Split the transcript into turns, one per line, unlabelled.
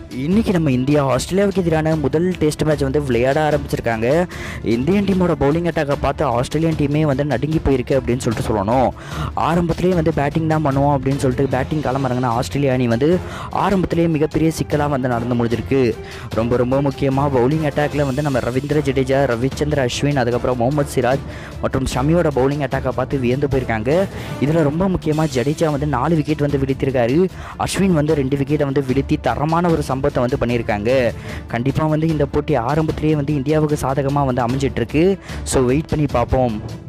இன்றைக்கி நம்ம இந்தியா ஆஸ்திரேலியாவுக்கு எதிரான முதல் டெஸ்ட் மேட்ச் வந்து விளையாட ஆரம்பிச்சிருக்காங்க இந்தியன் டீமோட பவுலிங் அட்டாக்கை பார்த்து ஆஸ்திரேலியன் டீமே வந்து நடுங்கி போயிருக்கு அப்படின்னு சொல்லிட்டு சொல்லணும் ஆரம்பத்திலேயே வந்து பேட்டிங் தான் பண்ணுவோம் அப்படின்னு சொல்லிட்டு பேட்டிங் களமிறங்கின ஆஸ்திரேலியா அணி வந்து ஆரம்பத்திலேயே மிகப்பெரிய சிக்கலாக வந்து நடந்து முடிஞ்சிருக்கு ரொம்ப ரொம்ப முக்கியமாக பவுலிங் அட்டாக்ல வந்து நம்ம ரவீந்திர ஜடேஜா ரவிச்சந்திர அஸ்வின் அதுக்கப்புறம் முகமது சிராஜ் மற்றும் ஷமியோட பவுலிங் அட்டாக்கை பார்த்து வியந்து போயிருக்காங்க இதில் ரொம்ப முக்கியமாக ஜடேஜா வந்து நாலு விக்கெட் வந்து விழுத்திருக்காரு அஸ்வின் வந்து ரெண்டு விக்கெட்டை வந்து விழுத்தி தரமான ஒரு சம்பவத்தை வந்து பண்ணியிருக்காங்க கண்டிப்பாக வந்து இந்த போட்டி ஆரம்பத்திலேயே வந்து இந்தியாவுக்கு சாதகமாக வந்து அமைஞ்சிட்ருக்கு ஸோ வெயிட் பண்ணி பார்ப்போம்